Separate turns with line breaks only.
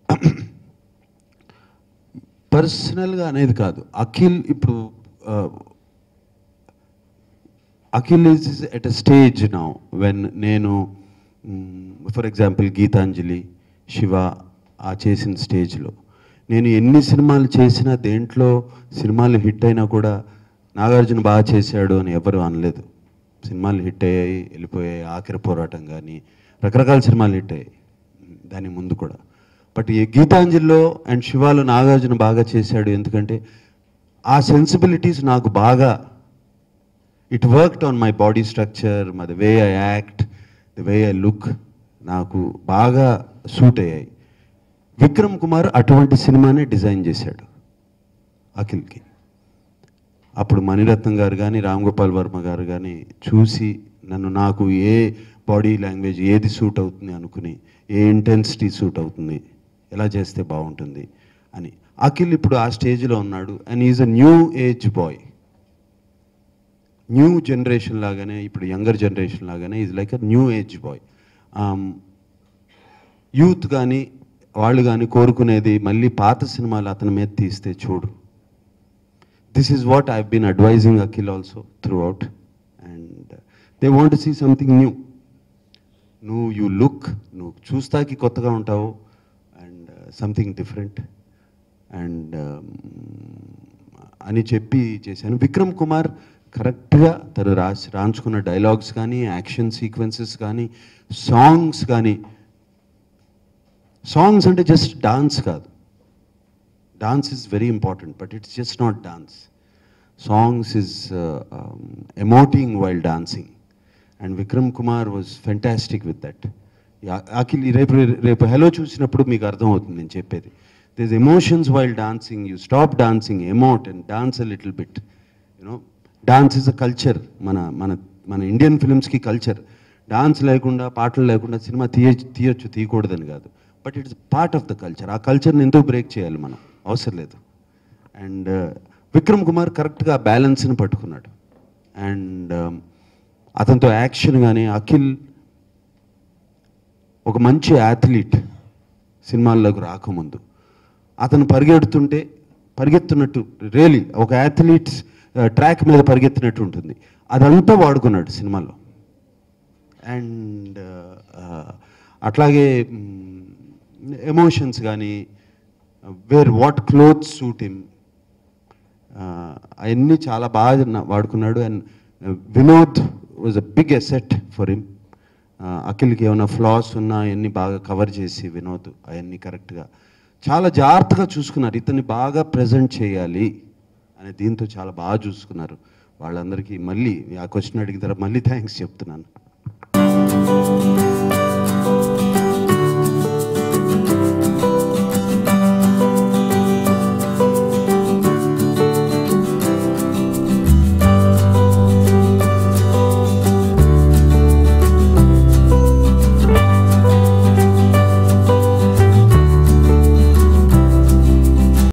పర్సనల్గా అనేది కాదు అఖిల్ ఇప్పుడు ఆ, Akhil is at a stage now when నేను ఫర్ ఎగ్జాంపుల్ గీతాంజలి శివ ఆ చేసిన స్టేజ్లో నేను ఎన్ని సినిమాలు చేసినా దేంట్లో సినిమాలు హిట్ అయినా కూడా నాగార్జున బాగా చేశాడు అని ఎవరు అనలేదు సినిమాలు హిట్ అయ్యాయి వెళ్ళిపోయాయి ఆఖరి పోరాటం కానీ రకరకాల సినిమాలు హిట్ అయ్యాయి దాని ముందు కూడా బట్ ఈ గీతాంజలిలో అండ్ శివాలో నాగార్జున బాగా చేశాడు ఎందుకంటే ఆ సెన్సిబిలిటీస్ నాకు బాగా it worked on my body structure my the way I act the way I look నాకు బాగా సూట్ అయ్యాయి విక్రమ్ కుమార్ అటువంటి సినిమానే డిజైన్ చేశాడు అఖిల్కి అప్పుడు మణిరత్నం గారు కానీ రామ్ గోపాల్ వర్మ గారు కానీ చూసి నన్ను నాకు ఏ బాడీ లాంగ్వేజ్ ఏది సూట్ అవుతుంది అనుకుని ఏ ఇంటెన్సిటీ సూట్ అవుతుంది ఎలా చేస్తే బాగుంటుంది అని అఖిల్ ఇప్పుడు ఆ స్టేజ్లో ఉన్నాడు and is a new age boy new generation లాగానే ఇప్పుడు యంగర్ జనరేషన్ లాగానే is like a new age boy youth కానీ వాళ్ళు కానీ కోరుకునేది మళ్ళీ పాత సినిమాలు అతని మీద తీస్తే చూడు this is what I been advising Akhil also throughout and they want see something new నువ్వు యూ లుక్ నువ్వు చూస్తాకి కొత్తగా ఉంటావు అండ్ సంథింగ్ డిఫరెంట్ అండ్ అని చెప్పి చేశాను విక్రమ్ కుమార్ కరెక్ట్గా తను రాసి రాంచుకున్న డైలాగ్స్ కానీ యాక్షన్ సీక్వెన్సెస్ కానీ సాంగ్స్ కానీ సాంగ్స్ అంటే జస్ట్ డాన్స్ కాదు dance is very important but it's just not dance songs is emoting while dancing and Vikram Kumar was fantastic with that Akhil రేపు రేపు హలో చూసినప్పుడు మీకు అర్థమవుతుంది నేను చెప్పేది this emotions while dancing you stop dancing emote and dance a little bit you know dance is a culture మన మన మన ఇండియన్ ఫిల్మ్స్కి కల్చర్ డాన్స్ లేకుండా పాటలు లేకుండా సినిమా తీయ తీయొచ్చు తీయకూడదని కాదు but it's part of the culture ఆ కల్చర్ని ఎందుకు బ్రేక్ చేయాలి మనం అవసరం లేదు అండ్ విక్రమ్ కుమార్ కరెక్ట్గా ఆ బ్యాలెన్స్ని పట్టుకున్నాడు అండ్ అతనితో యాక్షన్ కానీ అఖిల్ ఒక మంచి యాథ్లీట్ సినిమాల్లోకి రాకముందు అతను పరిగెడుతుంటే పరిగెత్తున్నట్టు రియలీ ఒక యాథ్లీట్ ట్రాక్ మీద పరిగెత్తినట్టు ఉంటుంది అదంతా వాడుకున్నాడు సినిమాలో అండ్ అట్లాగే ఎమోషన్స్ కానీ wear what clothes suit him అవన్నీ చాలా బాగా నా- వాడుకున్నాడు and Vinod was a big asset for him అఖిల్కి ఏమైనా ఫ్లాస్ ఉన్నా అవన్నీ బాగా కవర్ చేసి వినోద్ అవన్నీ కరెక్ట్గా చాలా జాగ్రత్తగా చూసుకున్నారు ఇతన్ని బాగా ప్రజెంట్ చేయాలి అనే దీంతో చాలా బాగా చూసుకున్నారు వాళ్ళందరికీ మళ్ళీ ఆ క్వశ్చన్ అడిగిన తర్వాత మళ్ళీ థ్యాంక్స్ చెప్తున్నాను